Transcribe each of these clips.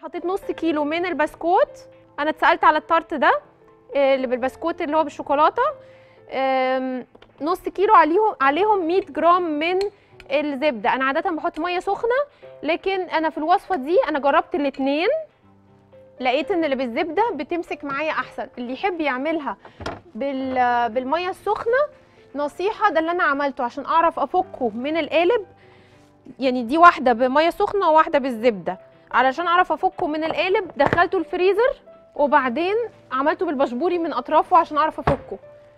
حطيت نص كيلو من البسكوت انا اتسالت على التارت ده آه، اللي بالبسكوت اللي هو بالشوكولاته آم، نص كيلو عليهم عليهم 100 جرام من الزبده انا عاده بحط ميه سخنه لكن انا في الوصفه دي انا جربت الاثنين لقيت ان اللي بالزبده بتمسك معايا احسن اللي يحب يعملها بال بالميه السخنه نصيحه ده اللي انا عملته عشان اعرف افكه من القالب يعني دي واحده بميه سخنه وواحده بالزبده علشان اعرف افكه من القالب دخلته الفريزر وبعدين عملته بالبشبوري من اطرافه عشان اعرف افكه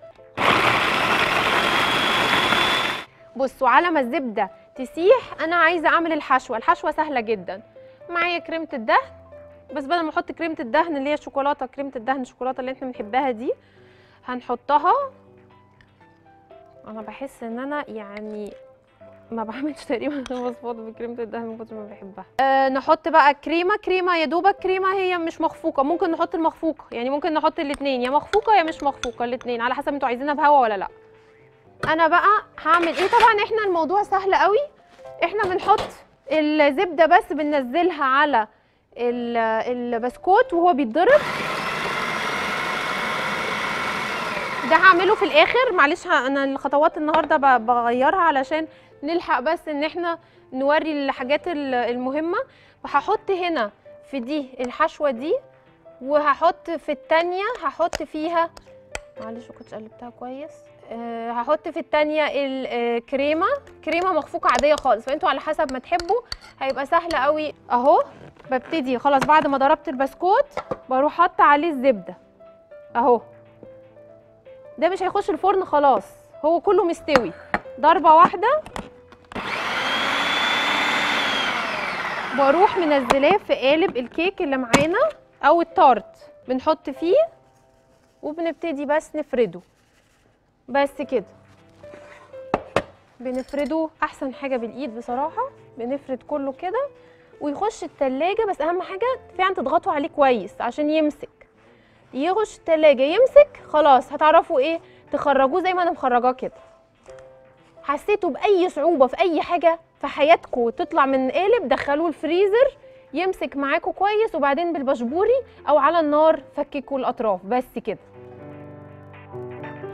بصوا على ما الزبده تسيح انا عايزه اعمل الحشوه الحشوه سهله جدا معايا كريمه الدهن بس بدل ما احط كريمه الدهن اللي هي الشوكولاته كريمه الدهن الشوكولاته اللي احنا بنحبها دي هنحطها انا بحس ان انا يعني ما بعملش تقريبا وصفات بكريمه الدهن من كتر ما بحبها أه نحط بقى كريمه كريمه يا دوبك كريمه هي مش مخفوقه ممكن نحط المخفوقه يعني ممكن نحط الاثنين يا مخفوقه يا مش مخفوقه الاثنين على حسب انتوا عايزينها بهوا ولا لا انا بقى هعمل ايه طبعا احنا الموضوع سهل قوي احنا بنحط الزبده بس بننزلها على ال- البسكوت وهو بيتضرب ده هعمله في الاخر معلش ه- انا الخطوات النهارده ب- بغيرها علشان نلحق بس ان احنا نوري الحاجات ال- المهمه وهحط هنا في دي الحشوه دي وهحط في التانية هحط فيها معلش ما كنتش قلبتها كويس أه هحط في التانية الكريمة كريمة مخفوقة عادية خالص فانتوا على حسب ما تحبوا هيبقى سهل قوي اهو ببتدي خلاص بعد ما ضربت البسكوت بروح حاطة عليه الزبدة اهو ده مش هيخش الفرن خلاص هو كله مستوي ضربة واحدة بروح منزلاه في قالب الكيك اللي معانا او التارت بنحط فيه وبنبتدي بس نفرده بس كده بنفرده احسن حاجه بالايد بصراحه بنفرد كله كده ويخش التلاجة بس اهم حاجه فعلا تضغطوا عليه كويس عشان يمسك يخش التلاجة يمسك خلاص هتعرفوا ايه تخرجوه زي ما انا مخرجاه كده حسيتوا باي صعوبه في اي حاجه في حياتكم تطلع من قالب دخلوه الفريزر يمسك معاكم كويس وبعدين بالبشبوري او على النار فككوا الاطراف بس كده